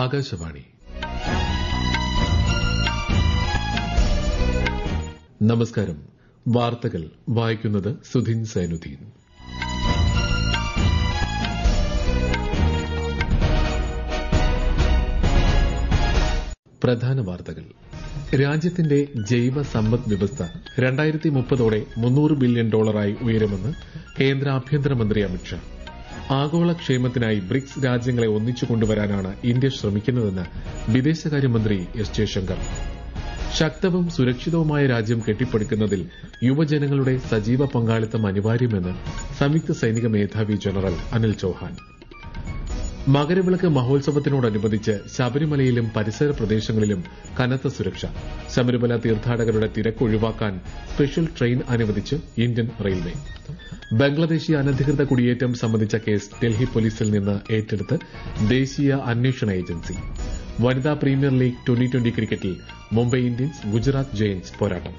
ആകാശവാണി നമസ്കാരം വാർത്തകൾ വായിക്കുന്നത് സുധിൻ സൈനുദ്ദീൻ പ്രധാന വാർത്തകൾ രാജ്യത്തിന്റെ ജൈവ സമ്പദ് വ്യവസ്ഥ രണ്ടായിരത്തി മുപ്പതോടെ മുന്നൂറ് ബില്യൺ ഡോളറായി ഉയരുമെന്ന് കേന്ദ്ര ആഭ്യന്തരമന്ത്രി അമിത്ഷാ ആഗോള ക്ഷേമത്തിനായി ബ്രിക്സ് രാജ്യങ്ങളെ ഒന്നിച്ചു കൊണ്ടുവരാനാണ് ഇന്ത്യ ശ്രമിക്കുന്നതെന്ന് വിദേശകാര്യമന്ത്രി എസ് ജയശങ്കർ ശക്തവും സുരക്ഷിതവുമായ രാജ്യം കെട്ടിപ്പടുക്കുന്നതിൽ യുവജനങ്ങളുടെ സജീവ പങ്കാളിത്തം അനിവാര്യമെന്ന് സംയുക്ത സൈനിക മേധാവി ജനറൽ അനിൽ ചൌഹാൻ മകരവിളക്ക് മഹോത്സവത്തിനോടനുബന്ധിച്ച് ശബരിമലയിലും പരിസര പ്രദേശങ്ങളിലും കനത്ത സുരക്ഷ ശബരിമല തീർത്ഥാടകരുടെ തിരക്ക് ഒഴിവാക്കാൻ സ്പെഷ്യൽ ട്രെയിൻ അനുവദിച്ച് ഇന്ത്യൻ റെയിൽവേ ബംഗ്ലാദേശി അനധികൃത കുടിയേറ്റം സംബന്ധിച്ച കേസ് ഡൽഹി പോലീസിൽ നിന്ന് ഏറ്റെടുത്ത് ദേശീയ അന്വേഷണ ഏജൻസി വനിതാ പ്രീമിയർ ലീഗ് ട്വന്റി ട്വന്റി ക്രിക്കറ്റിൽ മുംബൈ ഇന്ത്യൻസ് ഗുജറാത്ത് ജയന്റ്സ് പോരാട്ടം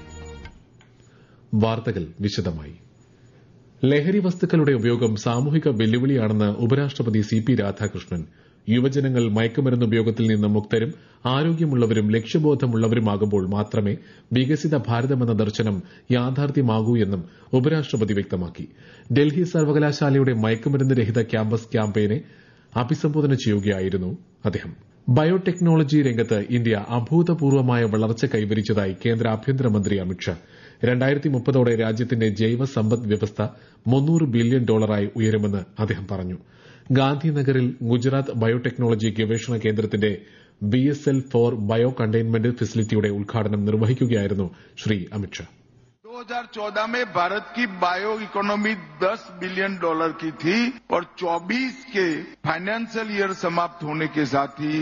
വാർത്തകൾ വിശദമായി ലഹരി വസ്തുക്കളുടെ ഉപയോഗം സാമൂഹിക വെല്ലുവിളിയാണെന്ന് ഉപരാഷ്ട്രപതി സി പി രാധാകൃഷ്ണൻ യുവജനങ്ങൾ മയക്കുമരുന്ന് ഉപയോഗത്തിൽ നിന്ന് മുക്തരും ആരോഗ്യമുള്ളവരും ലക്ഷ്യബോധമുള്ളവരുമാകുമ്പോൾ മാത്രമേ വികസിത ഭാരതമെന്ന ദർശനം യാഥാർത്ഥ്യമാകൂ എന്നും ഉപരാഷ്ട്രപതി വ്യക്തമാക്കി ഡൽഹി സർവകലാശാലയുടെ മയക്കുമരുന്ന് രഹിത ക്യാമ്പസ് ക്യാമ്പയിനെ അഭിസംബോധന ചെയ്യുകയായിരുന്നു അദ്ദേഹം ബയോടെക്നോളജി രംഗത്ത് ഇന്ത്യ അഭൂതപൂർവമായ വളർച്ച കൈവരിച്ചതായി കേന്ദ്ര ആഭ്യന്തരമന്ത്രി അമിത്ഷാ രണ്ടായിരത്തി മുപ്പതോടെ രാജ്യത്തിന്റെ ജൈവ സമ്പദ് വ്യവസ്ഥ മുന്നൂറ് ബില്യൺ ഡോളറായി ഉയരുമെന്ന് അദ്ദേഹം പറഞ്ഞു ഗാന്ധിനഗറിൽ ഗുജറാത്ത് ബയോടെക്നോളജി ഗവേഷണ കേന്ദ്രത്തിന്റെ B S L four bio containment ഫെസിലിറ്റിയുടെ ഉദ്ഘാടനം നിർവഹിക്കുകയായിരുന്നു ശ്രീ അമിത്ഷാ 2014 में भारत की बायो इकोनॉमी 10 बिलियन डॉलर की थी और 24 के फाइनेंशियल ईयर समाप्त होने के साथ ही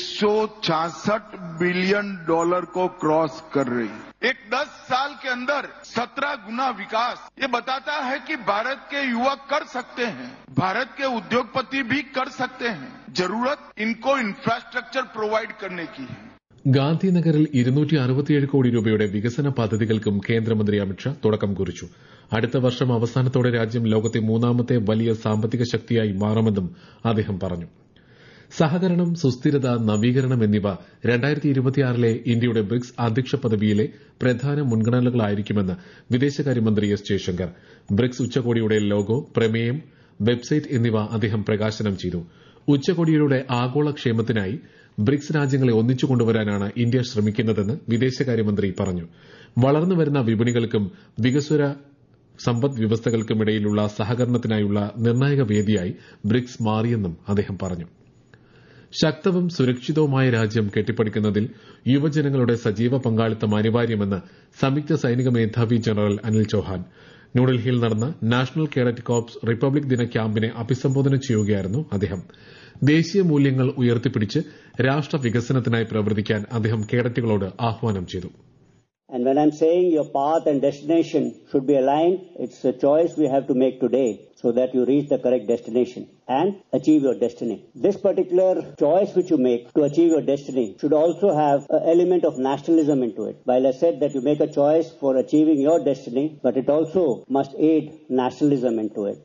166 बिलियन डॉलर को क्रॉस कर रही है एक 10 साल के अंदर 17 गुना विकास ये बताता है कि भारत के युवा कर सकते हैं भारत के उद्योगपति भी कर सकते हैं जरूरत इनको इंफ्रास्ट्रक्चर प्रोवाइड करने की है ഗാന്ധിനഗറിൽ ഇരുന്നൂറ്റി അറുപത്തിയേഴ് കോടി രൂപയുടെ വികസന പദ്ധതികൾക്കും കേന്ദ്രമന്ത്രി അമിത്ഷാ തുടക്കം കുറിച്ചു അടുത്ത വർഷം അവസാനത്തോടെ രാജ്യം ലോകത്തെ മൂന്നാമത്തെ വലിയ സാമ്പത്തിക ശക്തിയായി മാറുമെന്നും അദ്ദേഹം പറഞ്ഞു സഹകരണം സുസ്ഥിരത നവീകരണം എന്നിവ രണ്ടായിരത്തി ഇരുപത്തിയാറിലെ ഇന്ത്യയുടെ ബ്രിക്സ് അധ്യക്ഷ പദവിയിലെ പ്രധാന മുൻഗണനകളായിരിക്കുമെന്ന് വിദേശകാര്യമന്ത്രി എസ് ജയശങ്കർ ബ്രിക്സ് ഉച്ചകോടിയുടെ ലോഗോ പ്രമേയം വെബ്സൈറ്റ് എന്നിവ അദ്ദേഹം പ്രകാശനം ചെയ്തു ഉച്ചകോടിയുടെ ആഗോള ക്ഷേമത്തിനായി ബ്രിക്സ് രാജ്യങ്ങളെ ഒന്നിച്ചു കൊണ്ടുവരാനാണ് ഇന്ത്യ ശ്രമിക്കുന്നതെന്ന് വിദേശകാര്യമന്ത്രി പറഞ്ഞു വളർന്നുവരുന്ന വിപണികൾക്കും വികസ്വര സമ്പദ് വ്യവസ്ഥകൾക്കുമിടയിലുള്ള സഹകരണത്തിനായുള്ള നിർണായക വേദിയായി ബ്രിക്സ് മാറിയെന്നും അദ്ദേഹം പറഞ്ഞു ശക്തവും സുരക്ഷിതവുമായ രാജ്യം കെട്ടിപ്പടുക്കുന്നതിൽ യുവജനങ്ങളുടെ സജീവ പങ്കാളിത്തം അനിവാര്യമെന്ന് സംയുക്ത സൈനിക മേധാവി ജനറൽ അനിൽ ചൌഹാൻ ന്യൂഡൽഹിയിൽ നടന്ന നാഷണൽ കേഡറ്റ് കോർപ്സ് റിപ്പബ്ലിക് ദിന ക്യാമ്പിനെ അഭിസംബോധന ചെയ്യുകയായിരുന്നു അദ്ദേഹം ദേശീയ മൂല്യങ്ങൾ ഉയർത്തിപ്പിടിച്ച് രാഷ്ട്ര വികസനത്തിനായി പ്രവർത്തിക്കാൻ അദ്ദേഹം കേഡറ്റുകളോട് ആഹ്വാനം ചെയ്തു And when I'm saying your path and destination should be aligned, it's a choice we have to make today so that you reach the correct destination and achieve your destiny. This particular choice which you make to achieve your destiny should also have an element of nationalism into it. While I said that you make a choice for achieving your destiny, but it also must aid nationalism into it.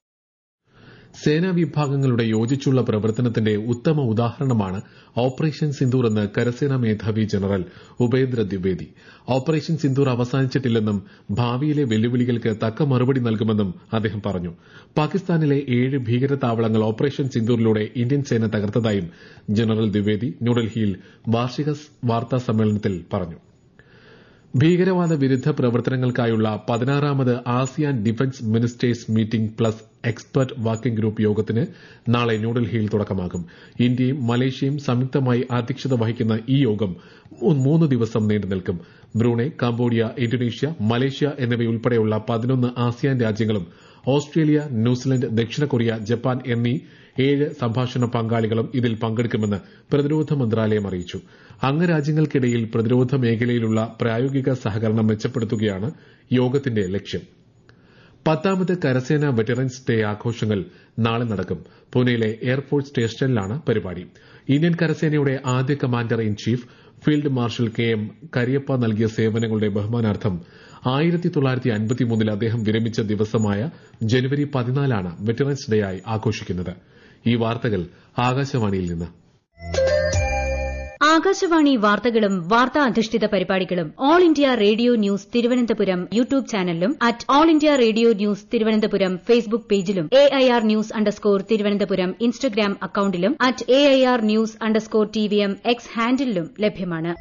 സേനാ വിഭാഗങ്ങളുടെ യോജിച്ചുള്ള പ്രവർത്തനത്തിന്റെ ഉത്തമ ഉദാഹരണമാണ് operation Sindoor എന്ന് കരസേനാ മേധാവി general Upendra Dwivedi operation Sindoor അവസാനിച്ചിട്ടില്ലെന്നും ഭാവിയിലെ വെല്ലുവിളികൾക്ക് തക്ക മറുപടി നൽകുമെന്നും അദ്ദേഹം പറഞ്ഞു പാകിസ്ഥാനിലെ ഏഴ് ഭീകര താവളങ്ങൾ ഓപ്പറേഷൻ സിന്ദൂറിലൂടെ ഇന്ത്യൻ സേന തകർത്തതായും ജനറൽ ദ്വിവേദി ന്യൂഡൽഹിയിൽ വാർഷിക വാർത്താ സമ്മേളനത്തിൽ പറഞ്ഞു ഭീകരവാദ വിരുദ്ധ പ്രവർത്തനങ്ങൾക്കായുള്ള പതിനാറാമത് ASEAN defence ministers meeting plus expert working group യോഗത്തിന് നാളെ ന്യൂഡൽഹിയിൽ തുടക്കമാകും ഇന്ത്യയും മലേഷ്യയും സംയുക്തമായി അധ്യക്ഷത വഹിക്കുന്ന ഈ യോഗം മൂന്ന് ദിവസം നീണ്ടുനിൽക്കും ബ്രൂണെ കംബോഡിയ ഇന്തോനേഷ്യ മലേഷ്യ എന്നിവയുൾപ്പെടെയുള്ള പതിനൊന്ന് ആസിയാൻ രാജ്യങ്ങളും ഓസ്ട്രേലിയ ന്യൂസിലൻഡ് ദക്ഷിണ കൊറിയ ജപ്പാൻ എന്നീ ഏഴ് സംഭാഷണ പങ്കാളികളും ഇതിൽ പങ്കെടുക്കുമെന്ന് പ്രതിരോധ മന്ത്രാലയം അറിയിച്ചു അംഗരാജ്യങ്ങൾക്കിടയിൽ പ്രതിരോധ മേഖലയിലുള്ള പ്രായോഗിക സഹകരണം മെച്ചപ്പെടുത്തുകയാണ് യോഗത്തിന്റെ ലക്ഷ്യം പത്താമത് കരസേന വെറ്ററൻസ് ഡേ ആഘോഷങ്ങൾ നാളെ നടക്കും പൂനെയിലെ എയർഫോഴ്സ് സ്റ്റേഷനിലാണ് പരിപാടി ഇന്ത്യൻ കരസേനയുടെ ആദ്യ commander in chief field marshal K M Cariappa നൽകിയ സേവനങ്ങളുടെ ബഹുമാനാർത്ഥം ആയിരത്തി തൊള്ളായിരത്തി അൻപത്തിമൂന്നിൽ അദ്ദേഹം വിരമിച്ച ദിവസമായ ജനുവരി പതിനാലാണ് വെറ്ററൻസ് ഡേ ആയി ആഘോഷിക്കുന്നത് ഈ വാർത്തകൾ ആകാശവാണിയിൽ നിന്ന് ആകാശവാണി വാർത്തകളും വാർത്താ അധിഷ്ഠിത പരിപാടികളും All India Radio news Thiruvananthapuram YouTube ചാനലിലും at All India Radio news Thiruvananthapuram Facebook പേജിലും A I R news underscore Thiruvananthapuram Instagram അക്കൌണ്ടിലും at A I R news underscore T V M X ഹാൻഡിലും ലഭ്യമാണ്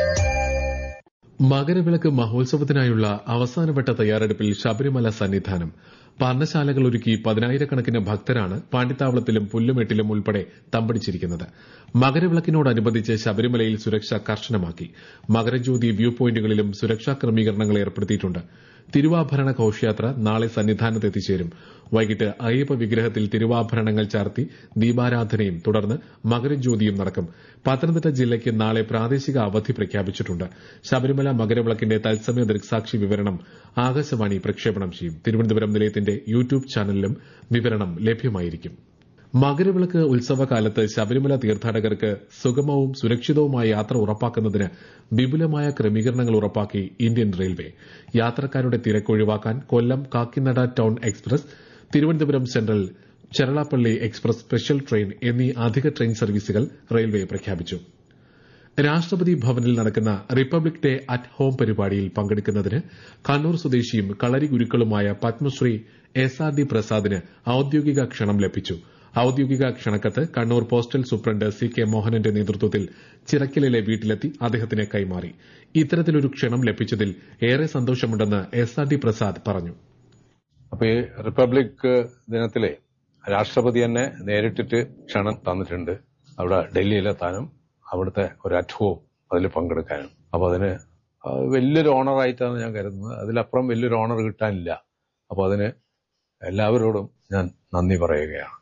മകരവിളക്ക് മഹോത്സവത്തിനായുള്ള അവസാനവട്ട തയ്യാറെടുപ്പിൽ ശബരിമല സന്നിധാനം പർണശാലകൾ ഒരുക്കി പതിനായിരക്കണക്കിന് ഭക്തരാണ് പാണ്ടിത്താവളത്തിലും പുല്ലുമെട്ടിലും ഉൾപ്പെടെ തമ്പടിച്ചിരിക്കുന്നത് മകരവിളക്കിനോടനുബന്ധിച്ച് ശബരിമലയിൽ സുരക്ഷ കർശനമാക്കി മകരജ്യോതി വ്യൂ പോയിന്റുകളിലും സുരക്ഷാ ക്രമീകരണങ്ങൾ ഏർപ്പെടുത്തിയിട്ടുണ്ട് തിരുവാഭരണ ഘോഷയാത്ര നാളെ സന്നിധാനത്ത് എത്തിച്ചേരും വൈകിട്ട് അയ്യപ്പ വിഗ്രഹത്തിൽ തിരുവാഭരണങ്ങൾ ചാർത്തി ദീപാരാധനയും തുടർന്ന് മകരജ്യോതിയും നടക്കും പത്തനംതിട്ട ജില്ലയ്ക്ക് നാളെ പ്രാദേശിക അവധി പ്രഖ്യാപിച്ചിട്ടുണ്ട് ശബരിമല മകരവിളക്കിന്റെ തത്സമയ ദൃക്സാക്ഷി വിവരണം ആകാശവാണി പ്രക്ഷേപണം ചെയ്യും തിരുവനന്തപുരം നിലയത്തിന്റെ യൂട്യൂബ് ചാനലിലും വിവരണം ലഭ്യമായിരിക്കും മകരവിളക്ക് ഉത്സവകാലത്ത് ശബരിമല തീർത്ഥാടകർക്ക് സുഗമവും സുരക്ഷിതവുമായ യാത്ര ഉറപ്പാക്കുന്നതിന് വിപുലമായ ക്രമീകരണങ്ങൾ ഉറപ്പാക്കി ഇന്ത്യൻ റെയിൽവേ യാത്രക്കാരുടെ തിരക്ക് ഒഴിവാക്കാൻ Kollam Kakinada town express Thiruvananthapuram central Cherlapalli express special train എന്നീ അധിക ട്രെയിൻ സർവീസുകൾ റെയിൽവേ പ്രഖ്യാപിച്ചു രാഷ്ട്രപതി ഭവനിൽ നടക്കുന്ന റിപ്പബ്ലിക് ഡേ അറ്റ് ഹോം പരിപാടിയിൽ പങ്കെടുക്കുന്നതിന് കണ്ണൂർ സ്വദേശിയും കളരി ഗുരുക്കളുമായ പത്മശ്രീ എസ് ആർ ഡി പ്രസാദിന് ഔദ്യോഗിക ക്ഷണം ലഭിച്ചു ഔദ്യോഗിക ക്ഷണക്കത്ത് Kannur postal superintendent C K മോഹനന്റെ നേതൃത്വത്തിൽ ചിറക്കലിലെ വീട്ടിലെത്തി അദ്ദേഹത്തിന് കൈമാറി ഇത്തരത്തിലൊരു ക്ഷണം ലഭിച്ചതിൽ ഏറെ സന്തോഷമുണ്ടെന്ന് എസ് ആർ ഡി പ്രസാദ് പറഞ്ഞു അപ്പൊ ഈ റിപ്പബ്ലിക് ദിനത്തിലെ രാഷ്ട്രപതി തന്നെ നേരിട്ടിട്ട് ക്ഷണം തന്നിട്ടുണ്ട് അവിടെ ഡൽഹിയിലെത്താനും അവിടുത്തെ ഒരു അറ്റ്ഹോം അതിൽ പങ്കെടുക്കാനും അപ്പൊ അതിന് വലിയൊരു ഓണറായിട്ടാണ് ഞാൻ കരുതുന്നത് അതിലപ്പുറം വലിയൊരു ഓണർ കിട്ടാനില്ല അപ്പൊ അതിന് എല്ലാവരോടും ഞാൻ നന്ദി പറയുകയാണ്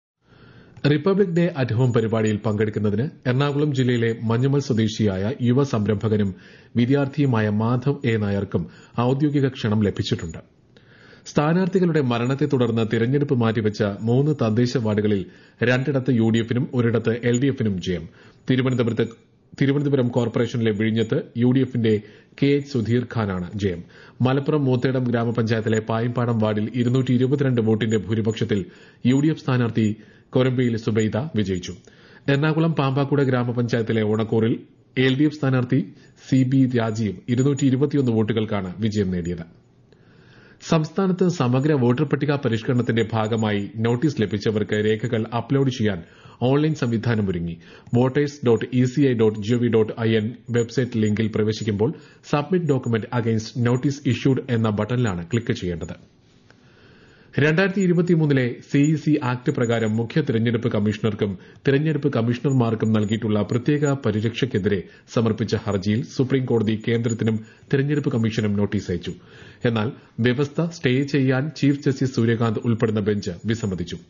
റിപ്പബ്ലിക് ഡേ അറ്റ് ഹോം പരിപാടിയിൽ പങ്കെടുക്കുന്നതിന് എറണാകുളം ജില്ലയിലെ മഞ്ഞുമൽ സ്വദേശിയായ യുവ സംരംഭകനും വിദ്യാർത്ഥിയുമായ മാധവ് എ നായർക്കും ഔദ്യോഗിക ക്ഷണം ലഭിച്ചിട്ടുണ്ട് സ്ഥാനാർത്ഥികളുടെ മരണത്തെ തുടർന്ന് തിരഞ്ഞെടുപ്പ് മാറ്റിവെച്ച മൂന്ന് തദ്ദേശ വാർഡുകളിൽ രണ്ടിടത്ത് യു ഡി എഫിനും ഒരിടത്ത് എൽ ഡി എഫിനും ജയം തിരുവനന്തപുരത്ത് തിരുവനന്തപുരം കോർപ്പറേഷനിലെ വിഴിഞ്ഞത്ത് യു ഡി എഫിന്റെ കെ എച്ച് സുധീർ ഖാനാണ് ജയം മലപ്പുറം മൂത്തേടം ഗ്രാമപഞ്ചായത്തിലെ പായമ്പാടം വാർഡിൽ ഇരുന്നൂറ്റി ഇരുപത്തിരണ്ട് വോട്ടിന്റെ ഭൂരിപക്ഷത്തിൽ യു ഡി എഫ് സ്ഥാനാർത്ഥി കൊരമ്പയിൽ സുബൈദ വിജയിച്ചു എറണാകുളം പാമ്പാക്കുട ഗ്രാമപഞ്ചായത്തിലെ ഓണക്കൂറിൽ എൽ ഡി എഫ് സ്ഥാനാർത്ഥി സി ബി രാജിയും ഇരുന്നൂറ്റി ഇരുപത്തിയൊന്ന് വോട്ടുകൾക്കാണ് വിജയം നേടിയത് സംസ്ഥാനത്ത് സമഗ്ര വോട്ടർ പട്ടിക പരിഷ്കരണത്തിന്റെ ഭാഗമായി നോട്ടീസ് ലഭിച്ചവർക്ക് രേഖകൾ അപ്ലോഡ് ചെയ്യാൻ ഓൺലൈൻ സംവിധാനം ഒരുങ്ങി voters dot ECI dot GOV dot I N website ലിങ്കിൽ പ്രവേശിക്കുമ്പോൾ submit document against notice issued എന്ന ബട്ടണിലാണ് ക്ലിക്ക് ചെയ്യേണ്ടത് രണ്ടായിരത്തി ഇരുപത്തിമൂന്നിലെ സിഇസി ആക്ട് പ്രകാരം മുഖ്യ തെരഞ്ഞെടുപ്പ് കമ്മീഷണർക്കും തെരഞ്ഞെടുപ്പ് കമ്മീഷണർമാർക്കും നൽകിയിട്ടുള്ള പ്രത്യേക പരിരക്ഷയ്ക്കെതിരെ സമർപ്പിച്ച ഹർജിയിൽ സുപ്രീംകോടതി കേന്ദ്രത്തിനും തെരഞ്ഞെടുപ്പ് കമ്മീഷനും നോട്ടീസ് അയച്ചു എന്നാൽ വ്യവസ്ഥ സ്റ്റേ ചെയ്യാൻ ചീഫ് ജസ്റ്റിസ് സൂര്യകാന്ത് ഉൾപ്പെടുന്ന ബെഞ്ച് വിസമ്മതിച്ചു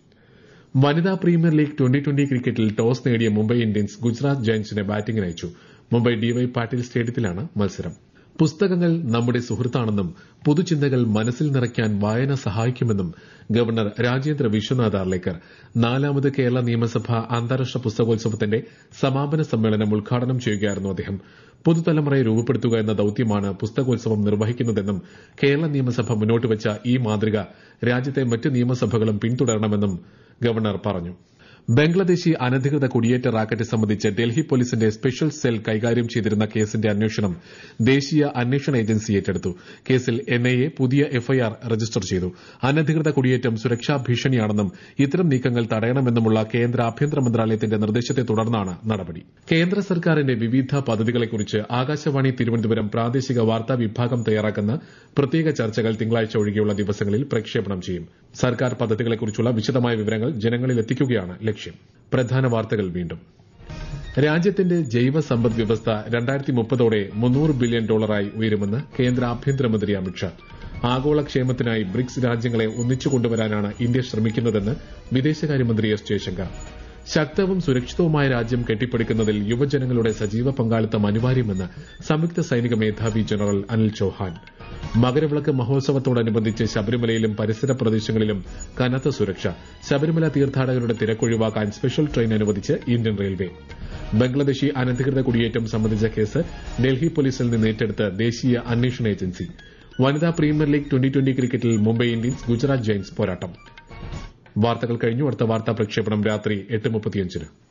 വനിതാ പ്രീമിയർ ലീഗ് ട്വന്റി ട്വന്റി ക്രിക്കറ്റിൽ ടോസ് നേടിയ മുംബൈ ഇന്ത്യൻസ് ഗുജറാത്ത് ജയന്റ്സിനെ ബാറ്റിംഗിന് അയച്ചു മുംബൈ ഡിവൈ പാട്ടീൽ സ്റ്റേഡിയത്തിലാണ് മത്സരം പുസ്തകങ്ങൾ നമ്മുടെ സുഹൃത്താണെന്നും പുതുചിന്തകൾ മനസ്സിൽ നിറയ്ക്കാൻ വായന സഹായിക്കുമെന്നും ഗവർണർ രാജേന്ദ്ര വിശ്വനാഥ് അർലേക്കർ നാലാമത് കേരള നിയമസഭ അന്താരാഷ്ട്ര പുസ്തകോത്സവത്തിന്റെ സമാപന സമ്മേളനം ഉദ്ഘാടനം ചെയ്യുകയായിരുന്നു അദ്ദേഹം പുതുതലമുറയെ രൂപപ്പെടുത്തുക എന്ന ദൌത്യമാണ് പുസ്തകോത്സവം നിർവഹിക്കുന്നതെന്നും കേരള നിയമസഭ മുന്നോട്ടുവച്ച ഈ മാതൃക രാജ്യത്തെ മറ്റ് നിയമസഭകളും പിന്തുടരണമെന്നും ഗവർണർ പറഞ്ഞു ബംഗ്ലാദേശി അനധികൃത കുടിയേറ്റ റാക്കറ്റ് സംബന്ധിച്ച് ഡൽഹി പോലീസിന്റെ സ്പെഷ്യൽ സെൽ കൈകാര്യം ചെയ്തിരുന്ന കേസിന്റെ അന്വേഷണം ദേശീയ അന്വേഷണ ഏജൻസി ഏറ്റെടുത്തു കേസിൽ എൻഐഎ പുതിയ എഫ്ഐആർ രജിസ്റ്റർ ചെയ്തു അനധികൃത കുടിയേറ്റം സുരക്ഷാ ഭീഷണിയാണെന്നും ഇത്തരം നീക്കങ്ങൾ തടയണമെന്നുമുള്ള കേന്ദ്ര ആഭ്യന്തര മന്ത്രാലയത്തിന്റെ നിർദ്ദേശത്തെ തുടർന്നാണ് നടപടി കേന്ദ്ര സർക്കാരിന്റെ വിവിധ പദ്ധതികളെക്കുറിച്ച് ആകാശവാണി തിരുവനന്തപുരം പ്രാദേശിക വാർത്താ വിഭാഗം തയ്യാറാക്കുന്ന പ്രത്യേക ചർച്ചകൾ തിങ്കളാഴ്ച ഒഴികെയുള്ള ദിവസങ്ങളിൽ പ്രക്ഷേപണം ചെയ്യും സർക്കാർ പദ്ധതികളെക്കുറിച്ചുള്ള വിശദമായ വിവരങ്ങൾ ജനങ്ങളിൽ എത്തിക്കുകയാണ് ലക്ഷ്യം പ്രധാന വാർത്തകൾ വീണ്ടും രാജ്യത്തിന്റെ ജൈവ സമ്പദ് വ്യവസ്ഥ രണ്ടായിരത്തി മുപ്പതോടെ മുന്നൂറ് ബില്യൺ ഡോളറായി ഉയരുമെന്ന് കേന്ദ്ര ആഭ്യന്തരമന്ത്രി അമിത്ഷാ ആഗോള ക്ഷേമത്തിനായി ബ്രിക്സ് രാജ്യങ്ങളെ ഒന്നിച്ചു കൊണ്ടുവരാനാണ് ഇന്ത്യ ശ്രമിക്കുന്നതെന്ന് വിദേശകാര്യമന്ത്രി എസ് ജയശങ്കർ ശക്തവും സുരക്ഷിതവുമായ രാജ്യം കെട്ടിപ്പടുക്കുന്നതിൽ യുവജനങ്ങളുടെ സജീവ പങ്കാളിത്തം അനിവാര്യമെന്ന് സംയുക്ത സൈനിക മേധാവി ജനറൽ അനിൽ ചൌഹാൻ മകരവിളക്ക് മഹോത്സവത്തോടനുബന്ധിച്ച് ശബരിമലയിലും പരിസര പ്രദേശങ്ങളിലും കനത്ത സുരക്ഷ ശബരിമല തീർത്ഥാടകരുടെ തിരക്കൊഴിവാക്കാൻ സ്പെഷ്യൽ ട്രെയിൻ അനുവദിച്ച് ഇന്ത്യൻ റെയിൽവേ ബംഗ്ലാദേശി അനധികൃത കുടിയേറ്റം സംബന്ധിച്ച കേസ് ഡൽഹി പോലീസിൽ നിന്ന് ഏറ്റെടുത്ത് ദേശീയ അന്വേഷണ ഏജൻസി വനിതാ പ്രീമിയർ ലീഗ് ട്വന്റി ട്വന്റി ക്രിക്കറ്റിൽ മുംബൈ ഇന്ത്യൻസ് ഗുജറാത്ത് ജയന്റ്സ് പോരാട്ടം വാർത്തകൾ കഴിഞ്ഞു അടുത്ത വാർത്താ പ്രക്ഷേപണം രാത്രി എട്ട് മുപ്പത്തിയഞ്ചിന്